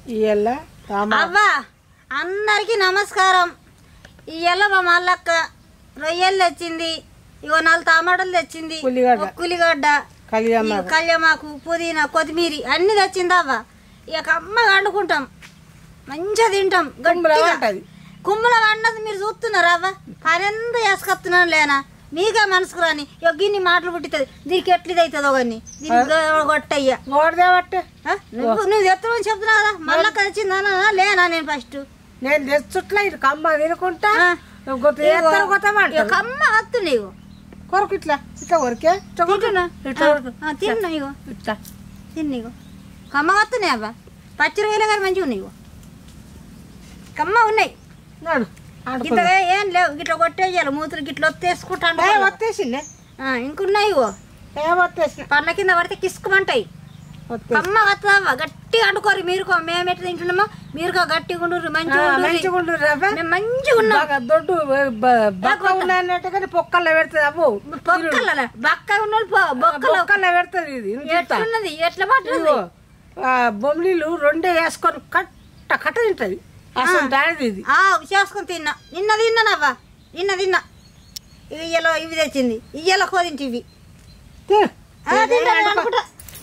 ఇయ్యల్ల తామా అవ్వా అందరికీ నమస్కారం ఇయ్యాల మా మల్లక్క రొయ్యలు తెచ్చింది ఇగో నాలుగు టమాటాలు తెచ్చింది ఉల్లిగడ్డ. ఒక ఉల్లిగడ్డ కళ్యాణ ఇగో కళ్యామాకు పుదీనా కొత్తిమీర అన్ని తెచ్చింది అవ్వ ఇక అమ్మ వండుకుంటాం మంచిగా తింటాం కుమ్ముల గట్టిగా. వంటది. కుమ్ముల వండది మీరు చూస్తున్నారా అవ్వ పని ఎంత వేసుకొస్తున్నాను లేనా మీకే మనసుకు రాని ఇక గిన్ని మాటలు పుట్టితుంది దీనికి ఎట్లిది అవుతుందో కానీ దీనికి కొట్టయ్యా గోడదేవట్టే ఆ? నువ్వు నువ్వు ఎత్తమని చెప్తున్నావు కదా మళ్ళా వచ్చిందా లేనా నేను ఫస్ట్ నేను తెచ్చుట్లా ఇది కమ్మ తినుకుంటా ఆ. గొత్త ఎత్తరు కొత్త ఇక కమ్మ వత్తు నీవు కొరకు ఇట్లా ఇట్లా కొరికే ఇట్లా కొరకు. తింటున్నా ఇట్లా కొరకు. తిన్నా ఇగో ఇట్లా తిన్న ఇగో కమ్మ వస్తున్నాయి అబ్బా పచ్చిరకాయలు కానీ మంచిగా ఉన్నాయి ఇగో కమ్మ ఉన్నాయి నాడు ఆడుకో. గిట్ల ఏం లేవు గిట్ల కొట్టేయాలి మూతులు గిట్ల ఒత్తేసుకుంటాను ఏ వచ్చేసిందే ఇంకున్నాయి ఇగో ఏ వచ్చేసిన పండ్ల కింద పడితే కిసుకుమంటాయి వచ్చేసి కమ్మ వస్తుందవ్వ గట్టిగా అంటుకోరు మీరు మేము ఎట్లా తింటున్నామో మీరు గట్టిగా ఉండు మంచిగా ఉండుర్రి. మంచిగా ఉండు రవ్వ మేము మంచిగా ఉన్నాం బాగా దొడ్డు బక్క ఉన్నట్టు కానీ పొక్కల్లో పెడుతుంది అవ్వు బొక్కల బక్క ఉన్న బొక్కలు పొక్కల్లో పెడుతుంది ఇది ఇంత ఇంత. ఎట్లున్నది ఎట్లా పట్టున్నది ఇదిగో, ఆ బొమ్మలీలు రెండే వేసుకొని కట్ట కట్ట తింటది అసలు దానిది ఇది ఆ చేసుకొని తిన్నా నిన్న తిన్నానవ్వా నిన్న తిన్నా ఇవి ఇయ్యలో ఇవి తెచ్చింది ఇయ్యలో కోదింటి ఇవి తిను. ఆ, తింటాను అనుకుంటా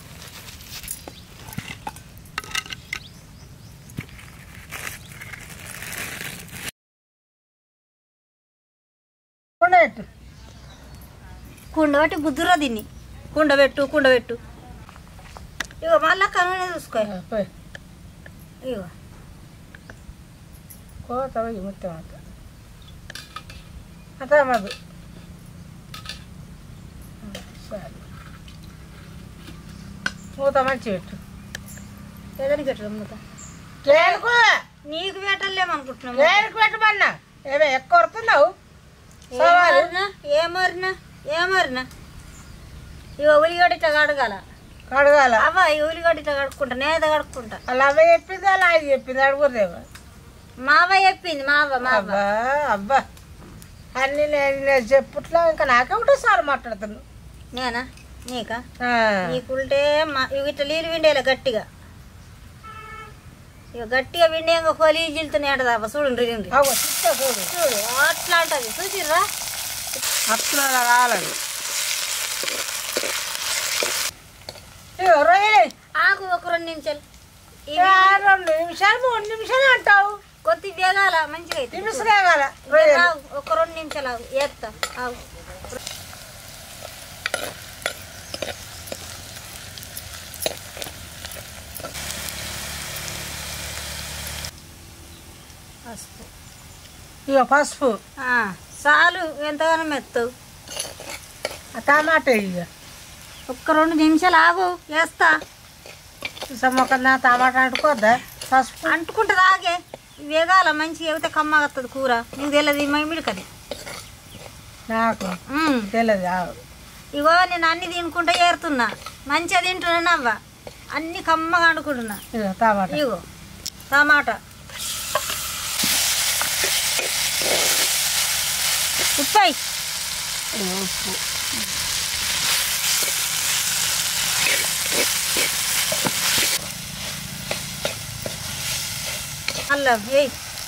కొండ పెట్టు. కుండ పెట్టి బుద్ధురా దీన్ని కుండ పెట్టు కుండ పెట్టు ఇగో మళ్ళా కనునే చూసుకో ఆ, పోయి. ఇగో కోత పోయి మొత్తం అంత అంతా మదు సరే మూత మంచి పెట్టు ఏదని పెట్టడం మూత కేరుకు నీకు పెట్టలేమనుకుంటున్నాము కేరుకు పెట్టమన్నా ఏమే ఎక్కువ వస్తున్నావు సవాలు. ఏమరినా ఏమరినా ఏమరినా ఇగో ఉల్లిగడ్డ ఇట్లా కడగాల కడగాల అవ్వ ఈ ఉల్లిగడ్డ ఇట్లా కడుక్కుంటా నేత కడుక్కుంటా అలా అవ్వ చెప్పింది అలా అది చెప్పింది అడుగుదేవా మావ చెప్పింది మావ మావ అబ్బా అబ్బా అన్ని నేను నేను చెప్పుట్లా ఇంకా నాకే ఒకటే సార్ మాట్లాడుతున్నాను నేనా నీకా ఆ. నీకుంటే మా ఇవి ఇట్లా నీళ్ళు విండేలా గట్టిగా ఇక గట్టిగా విండేగా కోలి జిల్తున్నాయి అంటదా చూడండి రిండి అవ్వ చూస్తా చూడు చూడు అట్లా అంటది చూసిర్రా అట్లా కావాలి ఇగో రొయ్యలు ఆకు ఒక రెండు నిమిషాలు ఇవి ఇక రెండు నిమిషాలు మూడు నిమిషాలు అంటావు కొద్ది బేగాల మంచిగా అయితే నిమిషం కాగల రొయ్యలు ఆగు, ఒక రెండు నిమిషాలు ఆగు ఏత్తా ఆగు పసుపు ఇక పసుపు ఆ, చాలు ఎంతగానో మెత్తవు ఆ టమాటా ఇక ఒక్క రెండు నిమిషాలు ఆగు వేస్తా సమ్మొక్క నా టమాటా అంటుకోద్దా పసుపు అంటుకుంటుంది ఆగే వేగాల మంచిగా ఎగితే కమ్మ వస్తుంది కూర నీకు తెలియదు మైమిడి కది నాకు తెలియదు ఆవు. ఇగో నేను అన్ని తినుకుంటా ఏరుతున్నా మంచిగా తింటున్నాను అవ్వ అన్ని కమ్మగా అనుకుంటున్నా ఇగో టమాటా ఇగో టమాటా ఉప్పాయి ఇగో ఉప్పు అల్లం వేయి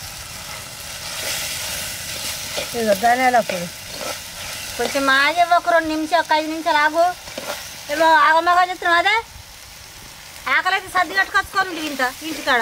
ఇగో ధనియాల పొడి కొంచెం ఆగే ఒక రెండు నిమిషాలు ఒక ఐదు నిమిషాలు ఆగు ఏమో ఆగమగా చెప్తున్నావు అదే ఆకలి అయితే సర్ది కట్టుకొచ్చుకోండి ఇంత ఇంటికాడ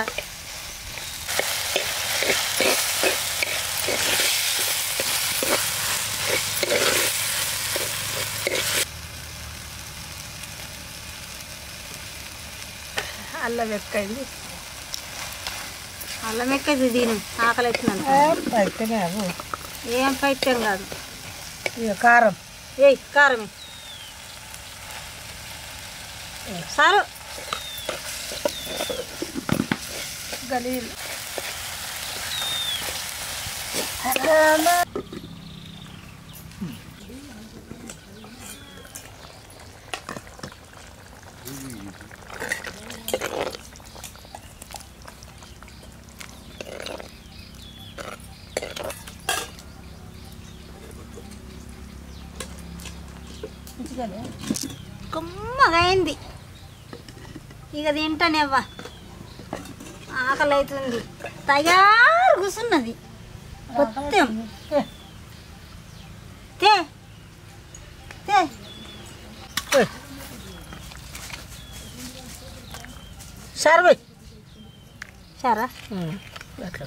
అల్లం ఎక్కైంది అల్లం ఎక్కది తిను ఆకలి అవుతున్నాను అయితేనే అవు ఏం పైత్యం కాదు ఇక కారం ఏయ్ కారమే సారు గలీలు కమ్మగా అయింది ఇక తింటానేవ్వా ఆకలి అవుతుంది తయారు కూసున్నది మొత్తం తే తే సరే సరా అట్లా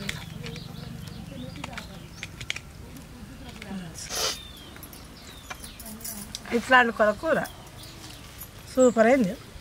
ఇట్లా అనుకోవాలి కూర సూపర్ అయింది